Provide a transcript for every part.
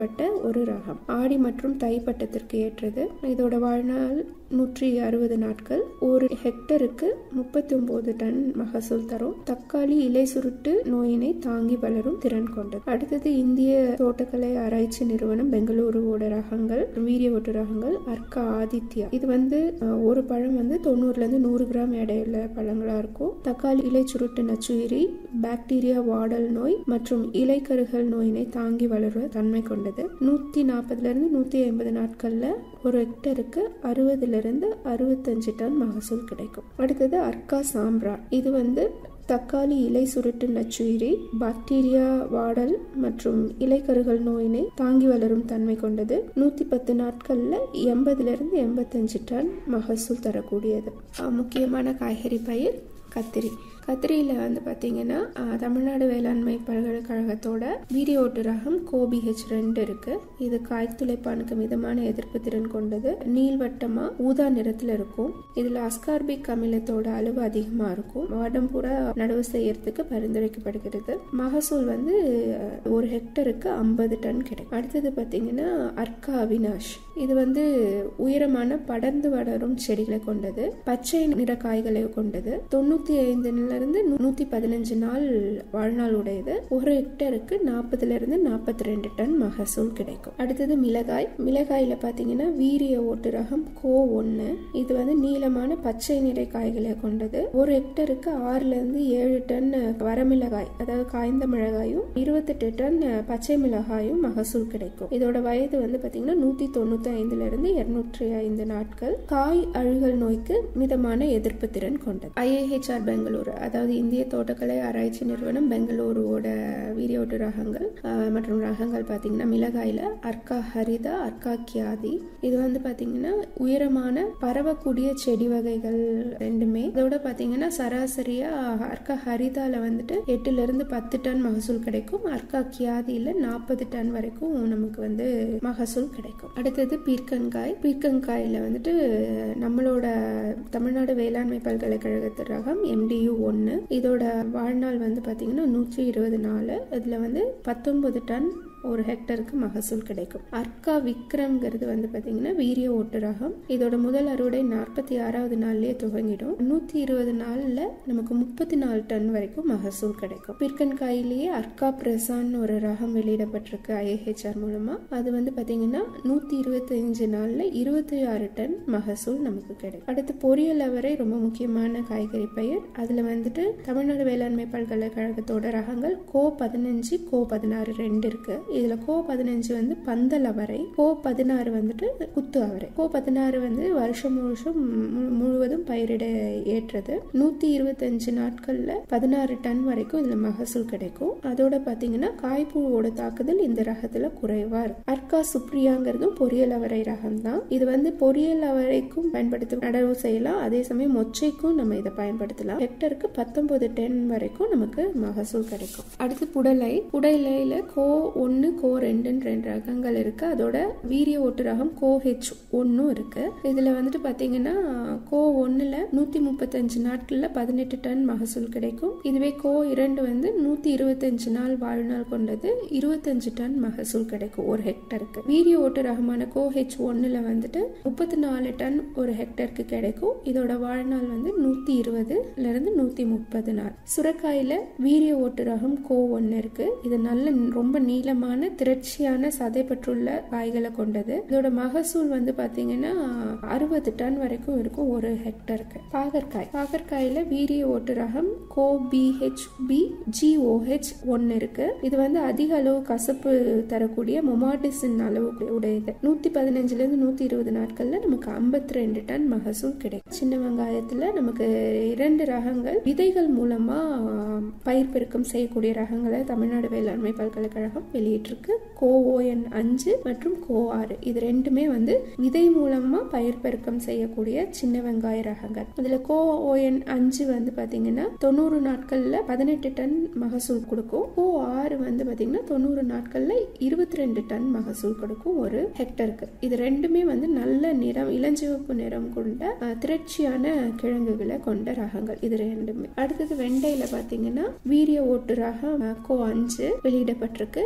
பட்ட ஒரு ரகம் ஆடி மற்றும் தை பட்டத்திற்கு ஏற்றது இதோட வாழ்நாள் நூற்றி அறுபது நாட்கள் ஒரு ஹெக்டருக்கு முப்பத்தி ஒன்பது டன் மகசூல் தரும் தக்காளி இலை சுருட்டு நோயினை தாங்கி வளரும் திறன் கொண்டது அடுத்தது இந்திய தோட்டக்கலை ஆராய்ச்சி நிறுவனம் பெங்களூருவோட ரகங்கள் வீரிய ஒட்டு ரகங்கள் அர்க்கா ஆதித்யா இது வந்து அஹ், ஒரு பழம் வந்து தொண்ணூறுல இருந்து நூறு கிராம் எடையுள்ள பழங்களா இருக்கும் தக்காளி இலை சுருட்டு நச்சுயிரி பாக்டீரியா வாடல் நோய் மற்றும் இலைக்கருகள் நோயினை தாங்கி வளர தன்மை கொண்டது நூத்தி நாற்பதுல இருந்து நூத்தி ஐம்பது நாட்கள்ல ஒரு ஹெக்டருக்கு அறுபதுல இருந்து அறுபத்தஞ்சு டன் மகசூல் கிடைக்கும் அடுத்தது அர்க்கா சாம்ரான் இது வந்து தக்காளி இலை சுருட்டு நச்சுயிரி பாக்டீரியா வாடல் மற்றும் இலைக்கருகள் நோயினை தாங்கி வளரும் தன்மை கொண்டது நூத்தி பத்து நாட்கள்ல எண்பதுல இருந்து எண்பத்தஞ்சு டன் மகசூல் தரக்கூடியது அஹ் முக்கியமான காய்கறி பயிர் கத்திரி கத்திரியில் வந்து பார்த்தீங்கன்னா அஹ், தமிழ்நாடு வேளாண்மை பல்கலைக்கழகத்தோட வீரிய ஓட்டு ரகம் கோபி ஹெச் ரெண்டு இருக்கு இது காய்த்துளைப்பானுக்கு மிதமான எதிர்ப்பு திறன் கொண்டது நீள்வட்டமா ஊதா நிறத்துல இருக்கும் இதுல அஸ்கார்பிக் அமிலத்தோட அளவு அதிகமா இருக்கும் வருடம் பூரா நடவு செய்யறதுக்கு பரிந்துரைக்கப்படுகிறது மகசூல் வந்து அஹ், ஒரு ஹெக்டருக்கு ஐம்பது டன் கிடைக்கும் அடுத்தது பார்த்தீங்கன்னா அர்க்கா அவினாஷ் இது வந்து உயரமான படர்ந்து வளரும் செடிகளை கொண்டது பச்சை நிற காய்களை கொண்டது தொண்ணூத்தி ஐந்துல இருந்து நூத்தி பதினஞ்சு நாள் வாழ்நாள் உடையது ஒரு ஹெக்டருக்கு நாற்பதுல இருந்து நாற்பத்தி ரெண்டு டன் மகசூல் கிடைக்கும் அடுத்தது மிளகாய் மிளகாயில பாத்தீங்கன்னா வீரிய ஓட்டு ரகம் கோ ஒன்னு இது வந்து நீளமான பச்சை நிற காய்களை கொண்டது ஒரு ஹெக்டருக்கு ஆறுல இருந்து ஏழு டன் வரமிளகாய் அதாவது காய்ந்த மிளகாயும் இருபத்தெட்டு டன் பச்சை மிளகாயும் மகசூல் கிடைக்கும் இதோட வயது வந்து பாத்தீங்கன்னா நூத்தி தொண்ணூத்தி ஐந்துல இருந்து இருநூற்றி ஐந்து நாட்கள் காய் அழுகல் நோய்க்கு மிதமான எதிர்ப்பு திறன் கொண்டது ஐஏஹெச்ஆர் பெங்களூரு அதாவது இந்திய தோட்டக்கலை ஆராய்ச்சி நிறுவனம் பெங்களூருவோட வீரியோட்டு ரகங்கள் ஆஹ், மற்றும் ரகங்கள் பாத்தீங்கன்னா மிளகாயில அர்க்கா ஹரிதா அர்க்கா கியாதி இது வந்து பாத்தீங்கன்னா உயரமான பரவக்கூடிய செடி வகைகள் ரெண்டுமே இதோட பாத்தீங்கன்னா சராசரியா அர்க்கா ஹரிதால வந்துட்டு எட்டுல இருந்து பத்து டன் மகசூல் கிடைக்கும் அர்க்கா கியாதியில நாற்பது டன் வரைக்கும் நமக்கு வந்து மகசூல் கிடைக்கும் அடுத்தது பீர்க்கங்காய் பீர்க்கங்காயில வந்துட்டு நம்மளோட தமிழ்நாடு வேளாண்மை பல்கலைக்கழகத்து ரகம் எம்டியு ஒன்று இதோட வாழ்நாள் வந்து பார்த்தீங்கன்னா நூற்றி இருபது நாள் இதில் வந்து பத்தொன்பது டன் ஒரு ஹெக்டருக்கு மகசூல் கிடைக்கும் அர்க்கா விக்ரம்ங்கிறது வந்து பார்த்தீங்கன்னா வீரிய ஓட்டு ரகம் இதோட முதல் அறுவடை நாற்பத்தி ஆறாவது நாள்லயே துவங்கிடும் நூற்றி இருபது நாளில் நமக்கு முப்பத்தி நாலு டன் வரைக்கும் மகசூல் கிடைக்கும் பிற்கன்காயிலேயே அர்க்கா பிரசான் ஒரு ரகம் வெளியிடப்பட்டிருக்கு ஐஏஹெச்ஆர் மூலமா அது வந்து பார்த்தீங்கன்னா நூற்றி இருபத்தஞ்சு நாளில் இருபத்தி ஆறு டன் மகசூல் நமக்கு கிடைக்கும் அடுத்து பொரியல் அவரை ரொம்ப முக்கியமான காய்கறி பயிர் அதில் வந்துட்டு தமிழ்நாடு வேளாண்மை பல்கலைக்கழகத்தோட ரகங்கள் கோ பதினஞ்சு கோ பதினாறு ரெண்டு இருக்கு இதுல கோ பதினஞ்சு வந்து பந்தல் அவரை கோ பதினாறு வந்துட்டு குத்து அவரை கோ பதினாறு வந்து வருஷம் முழுசும் மு- முழுவதும் பயிரிட ஏற்றது நூத்தி இருபத்தஞ்சு நாட்கள்ல பதினாறு டன் வரைக்கும் இதுல மகசூல் கிடைக்கும் அதோட பாத்தீங்கன்னா காய்ப்புழுவோட தாக்குதல் இந்த ரகத்துல குறைவா இருக்கு அர்க்கா சுப்ரியாங்கிறதும் பொரியல் அவரை ரகம் தான் இது வந்து பொரியல் அவரைக்கும் பயன்படுத்த நடவு செய்யலாம் அதே சமயம் மொச்சைக்கும் நம்ம இதை பயன்படுத்தலாம் ஹெக்டருக்கு பத்தொன்பது டன் வரைக்கும் நமக்கு மகசூல் கிடைக்கும் அடுத்து புடலை புடலையில கோ ஒன்னு கோ ரெண்டுன்னு ரெண்டு ரகங்கள் இருக்கு அதோட வீரிய ஓட்டு ரகம் கோ ஹெச் ஒன்னும் இருக்கு இதுல வந்துட்டு பாத்தீங்கன்னா கோ ஒன்னுல நூத்தி முப்பத்தஞ்சு நாட்கள்ல பதினெட்டு டன் மகசூல் கிடைக்கும் இதுவே கோ இரண்டு வந்து நூத்தி இருபத்தஞ்சு நாள் வாழ்நாள் கொண்டது இருபத்தஞ்சு டன் மகசூல் கிடைக்கும் ஒரு ஹெக்டருக்கு வீரிய ஓட்டு ரகமான கோ ஹெச் ஒன்னுல வந்துட்டு முப்பத்தி நாலு டன் ஒரு ஹெக்டருக்கு கிடைக்கும் இதோட வாழ்நாள் வந்து நூத்தி இருபதுல இருந்து நூத்தி முப்பது நாள் சுரக்காயில வீரிய ஓட்டு ரகம் கோ ஒன்னு இருக்கு இது நல்ல ரொம்ப நீளமான திரட்சியான சதை பெற்றுள்ள காய்களை கொண்டது இதோட மகசூல் வந்து பாத்தீங்கன்னா அறுபது டன் வரைக்கும் இருக்கும் ஒரு ஹெக்டருக்கு பாகற்காய் பாகற்காயில வீரிய ஓட்டு ரகம் கோ பிஹெச் பி ஜிஓஹெச் ஒன்னு இருக்கு இது வந்து அதிக அளவு கசப்பு தரக்கூடிய மொமாட்டிசின் அளவு உடையது நூத்தி பதினஞ்சுல இருந்து நூத்தி இருபது நாட்கள்ல நமக்கு ஐம்பத்தி ரெண்டு டன் மகசூல் கிடைக்கும் சின்ன வெங்காயத்துல நமக்கு இரண்டு ரகங்கள் விதைகள் மூலமா ஆஹ், பயிர் பெருக்கம் செய்யக்கூடிய ரகங்களை தமிழ்நாடு வேளாண்மை பல்கலைக்கழகம் வெளியிட்டிருக்கு கோஓஎன் அஞ்சு மற்றும் கோ ஆறு இது ரெண்டுமே வந்து விதை மூலமா பயிர் பெருக்கம் செய்யக்கூடிய சின்ன வெங்காய ரகங்கள் இதுல கோஓஎன் அஞ்சு வந்து பாத்தீங்கன்னா தொண்ணூறு நாட்கள்ல பதினெட்டு டன் மகசூல் கொடுக்கும் கோ ஆறு வந்து பாத்தீங்கன்னா தொண்ணூறு நாட்கள்ல இருபத்தி ரெண்டு டன் மகசூல் கொடுக்கும் ஒரு ஹெக்டருக்கு இது ரெண்டுமே வந்து நல்ல நிறம் இளஞ்சிவப்பு நிறம் கொண்ட அஹ், திரட்சியான கிழங்குகளை கொண்ட ரகங்கள் இது ரெண்டுமே அடுத்தது வெண்டையில பாத்தீங்கன்னா வீரிய ஓட்டு ரகம் அஹ், கோ அஞ்சு வெளியிடப்பட்டிருக்கு இது வந்து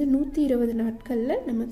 வந்து நூற்றி இருபது நாட்களில் நமக்கு